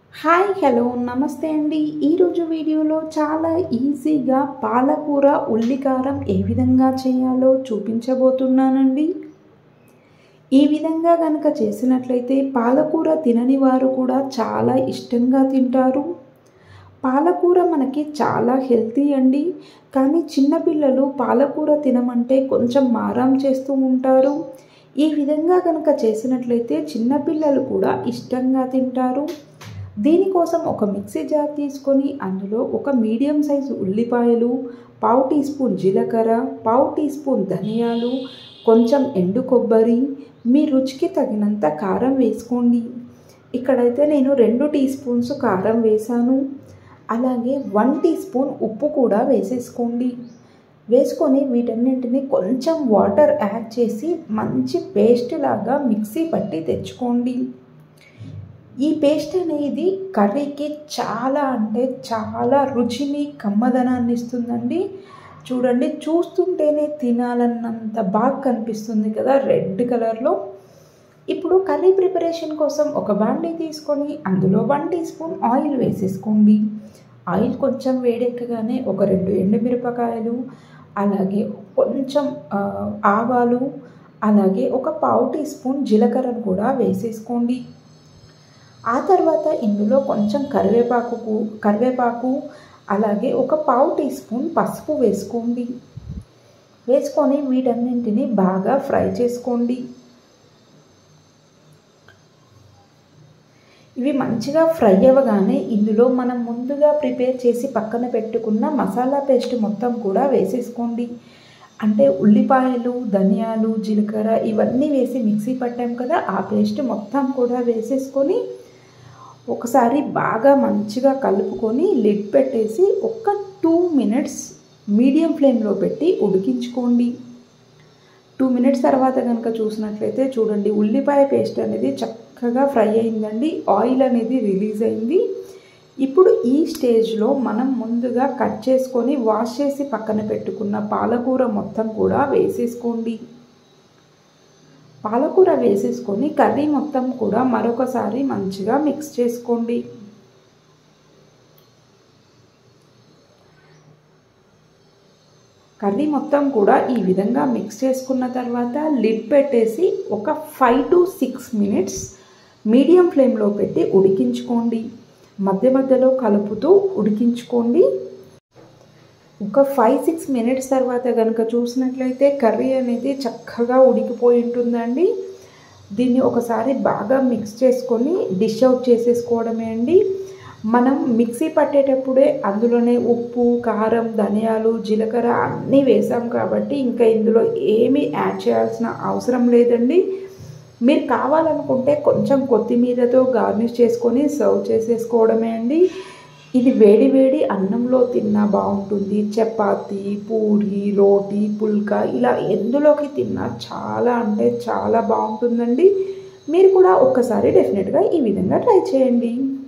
hi hello నమస్తే అండి ఈరోజు వీడియోలో చాలా ఈజీగా పాలకూర ఉల్లికారం ఏ విధంగా చేయాలో చూపించబోతున్నానండి ఈ విధంగా కనుక చేసినట్లయితే పాలకూర తినని వారు కూడా చాలా ఇష్టంగా తింటారు పాలకూర మనకి చాలా హెల్తీ అండి కానీ చిన్నపిల్లలు పాలకూర తినమంటే కొంచెం మారం చేస్తూ ఉంటారు ఈ విధంగా కనుక చేసినట్లయితే చిన్నపిల్లలు కూడా ఇష్టంగా తింటారు దీనికోసం ఒక మిక్సీ జార్ తీసుకొని అందులో ఒక మీడియం సైజు ఉల్లిపాయలు పావు టీ స్పూన్ జీలకర్ర పావు టీ స్పూన్ ధనియాలు కొంచెం ఎండు కొబ్బరి మీ రుచికి తగినంత కారం వేసుకోండి ఇక్కడైతే నేను రెండు టీ స్పూన్స్ కారం వేసాను అలాగే వన్ టీ స్పూన్ ఉప్పు కూడా వేసేసుకోండి వేసుకొని వీటన్నింటిని కొంచెం వాటర్ యాడ్ చేసి మంచి పేస్ట్ లాగా మిక్సీ పట్టి తెచ్చుకోండి ఈ పేస్ట్ అనేది కర్రీకి చాలా అంటే చాలా రుచిని కమ్మదనాన్ని ఇస్తుందండి చూడండి చూస్తుంటేనే తినాలన్నంత బాగా కనిపిస్తుంది కదా రెడ్ కలర్లో ఇప్పుడు కర్రీ ప్రిపరేషన్ కోసం ఒక బాండీ తీసుకొని అందులో వన్ టీ స్పూన్ ఆయిల్ వేసేసుకోండి ఆయిల్ కొంచెం వేడెక్కగానే ఒక రెండు ఎండుమిరపకాయలు అలాగే కొంచెం ఆవాలు అలాగే ఒక పావు టీ స్పూన్ జీలకర్రను కూడా వేసేసుకోండి ఆ తర్వాత ఇందులో కొంచెం కరివేపాకు కరివేపాకు అలాగే ఒక పావు టీ స్పూన్ పసుపు వేసుకోండి వేసుకొని వీటన్నింటిని బాగా ఫ్రై చేసుకోండి ఇవి మంచిగా ఫ్రై అవ్వగానే ఇందులో మనం ముందుగా ప్రిపేర్ చేసి పక్కన పెట్టుకున్న మసాలా పేస్ట్ మొత్తం కూడా వేసేసుకోండి అంటే ఉల్లిపాయలు ధనియాలు జీలకర్ర ఇవన్నీ వేసి మిక్సీ పట్టాం కదా ఆ పేస్ట్ మొత్తం కూడా వేసేసుకొని ఒకసారి బాగా మంచిగా కలుపుకొని లిడ్ పెట్టేసి ఒక టూ మినిట్స్ మీడియం ఫ్లేమ్లో పెట్టి ఉడికించుకోండి టూ మినిట్స్ తర్వాత కనుక చూసినట్లయితే చూడండి ఉల్లిపాయ పేస్ట్ అనేది చక్కగా ఫ్రై అయిందండి ఆయిల్ అనేది రిలీజ్ అయింది ఇప్పుడు ఈ స్టేజ్లో మనం ముందుగా కట్ చేసుకొని వాష్ చేసి పక్కన పెట్టుకున్న పాలకూర మొత్తం కూడా వేసేసుకోండి పాలకూర వేసేసుకొని కర్రీ మొత్తం కూడా మరొకసారి మంచిగా మిక్స్ చేసుకోండి కర్రీ మొత్తం కూడా ఈ విధంగా మిక్స్ చేసుకున్న తర్వాత లిడ్ పెట్టేసి ఒక five to six minutes medium ఫ్లేమ్లో పెట్టి ఉడికించుకోండి మధ్య మధ్యలో కలుపుతూ ఉడికించుకోండి ఒక ఫైవ్ సిక్స్ మినిట్స్ తర్వాత కనుక చూసినట్లయితే కర్రీ అనేది చక్కగా ఉడికిపోయి ఉంటుందండి దీన్ని ఒకసారి బాగా మిక్స్ చేసుకొని డిష్ అవుట్ చేసేసుకోవడమే అండి మనం మిక్సీ పట్టేటప్పుడే అందులోనే ఉప్పు కారం ధనియాలు జీలకర్ర అన్నీ వేసాం కాబట్టి ఇంకా ఇందులో ఏమీ యాడ్ చేయాల్సిన అవసరం లేదండి మీరు కావాలనుకుంటే కొంచెం కొత్తిమీరతో గార్నిష్ చేసుకొని సర్వ్ చేసేసుకోవడమే అండి ఇది వేడి వేడి అన్నంలో తిన్నా బాగుంటుంది చపాతి పూరి రోటీ పుల్కా ఇలా ఎందులోకి తిన్నా చాలా అంటే చాలా బాగుంటుందండి మీరు కూడా ఒక్కసారి డెఫినెట్గా ఈ విధంగా ట్రై చేయండి